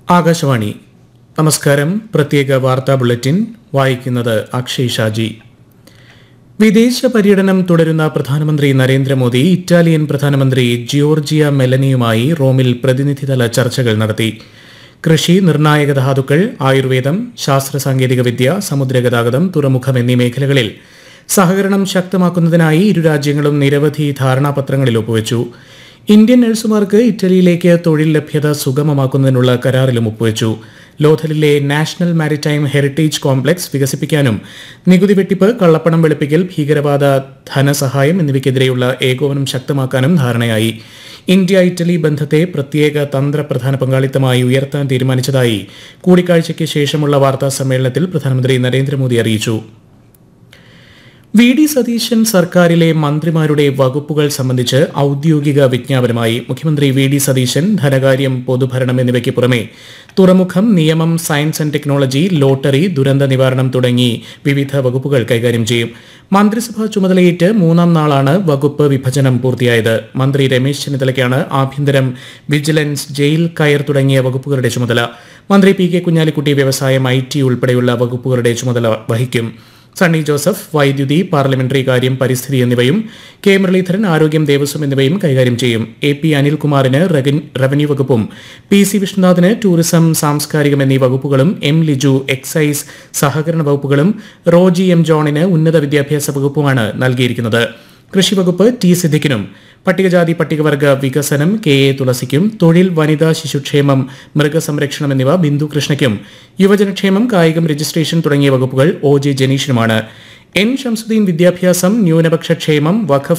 ആകാശവാണി നമസ്കാരം പ്രത്യേക വാർത്താ ബുള്ളറ്റിൻ വായിക്കുന്നത് അക്ഷയ് ഷാജി വിദേശ പര്യടനം തുടരുന്ന പ്രധാനമന്ത്രി നരേന്ദ്രമോദി ഇറ്റാലിയൻ പ്രധാനമന്ത്രി ജിയോർജിയ മെലനിയുമായി റോമിൽ പ്രതിനിധിതല ചർച്ചകൾ നടത്തി കൃഷി നിർണായക ധാതുക്കൾ ആയുർവേദം ശാസ്ത്ര സാങ്കേതിക വിദ്യ സമുദ്രഗതാഗതം തുറമുഖം എന്നീ മേഖലകളിൽ സഹകരണം ശക്തമാക്കുന്നതിനായി ഇരു രാജ്യങ്ങളും നിരവധി ധാരണാപത്രങ്ങളിൽ ഒപ്പുവച്ചു ഇന്ത്യൻ നഴ്സുമാർക്ക് ഇറ്റലിയിലേക്ക് തൊഴിൽ ലഭ്യത സുഗമമാക്കുന്നതിനുള്ള കരാറിലും ഒപ്പുവച്ചു ലോഥലിലെ നാഷണൽ മാരിടൈം ഹെറിറ്റേജ് കോംപ്ലക്സ് വികസിപ്പിക്കാനും നികുതി വെട്ടിപ്പ് കള്ളപ്പണം വെളുപ്പിക്കൽ ഭീകരവാദ ധനസഹായം എന്നിവയ്ക്കെതിരെയുള്ള ഏകോപനം ശക്തമാക്കാനും ധാരണയായി ഇന്ത്യ ഇറ്റലി ബന്ധത്തെ പ്രത്യേക തന്ത്രപ്രധാന പങ്കാളിത്തമായി ഉയർത്താൻ തീരുമാനിച്ചതായി കൂടിക്കാഴ്ചയ്ക്ക് ശേഷമുള്ള വാർത്താ സമ്മേളനത്തിൽ പ്രധാനമന്ത്രി നരേന്ദ്രമോദി അറിയിച്ചു വി ഡി സതീശൻ സർക്കാരിലെ മന്ത്രിമാരുടെ വകുപ്പുകൾ സംബന്ധിച്ച് ഔദ്യോഗിക വിജ്ഞാപനമായി മുഖ്യമന്ത്രി വി ഡി സതീശൻ ധനകാര്യം പൊതുഭരണം എന്നിവയ്ക്ക് പുറമെ തുറമുഖം നിയമം സയൻസ് ആൻഡ് ടെക്നോളജി ലോട്ടറി ദുരന്ത നിവാരണം തുടങ്ങി വിവിധ വകുപ്പുകൾ കൈകാര്യം ചെയ്യും മന്ത്രിസഭാ ചുമതലയേറ്റ് മൂന്നാം നാളാണ് വകുപ്പ് വിഭജനം പൂർത്തിയായത് മന്ത്രി രമേശ് ചെന്നിത്തലയ്ക്കാണ് ആഭ്യന്തരം വിജിലൻസ് ജയിൽ കയർ തുടങ്ങിയ വകുപ്പുകളുടെ ചുമതല മന്ത്രി പി കെ കുഞ്ഞാലിക്കുട്ടി വ്യവസായം ഐ ടി ഉൾപ്പെടെയുള്ള വകുപ്പുകളുടെ ചുമതല വഹിക്കും സണ്ണി ജോസഫ് വൈദ്യുതി പാർലമെന്ററി കാര്യം പരിസ്ഥിതി എന്നിവയും കെ മുരളീധരൻ ആരോഗ്യം ദേവസ്വം എന്നിവയും കൈകാര്യം ചെയ്യും എ പി അനിൽകുമാറിന് റെഗൻ- റവന്യൂ വകുപ്പും പി സി വിഷ്ണുനാഥിന് ടൂറിസം സാംസ്കാരികം എന്നീ വകുപ്പുകളും എം ലിജു എക്സൈസ് സഹകരണ വകുപ്പുകളും റോജി എം ജോണിന് ഉന്നത വിദ്യാഭ്യാസ വകുപ്പുമാണ് നൽകിയിരിക്കുന്നത് കൃഷി വകുപ്പ് ടി സിദ്ദിഖിനും പട്ടികജാതി പട്ടികവർഗ വികസനം കെ എ തുളസിക്കും തൊഴിൽ വനിതാ ശിശുക്ഷേമം മൃഗസംരക്ഷണം എന്നിവ ബിന്ദു കൃഷ്ണയ്ക്കും യുവജനക്ഷേമം കായികം രജിസ്ട്രേഷൻ തുടങ്ങിയ വകുപ്പുകൾ ഒ ജെ ജനീഷിനുമാണ് എൻ ഷംസുദ്ദീൻ വിദ്യാഭ്യാസം ന്യൂനപക്ഷ ക്ഷേമം വഖഫ്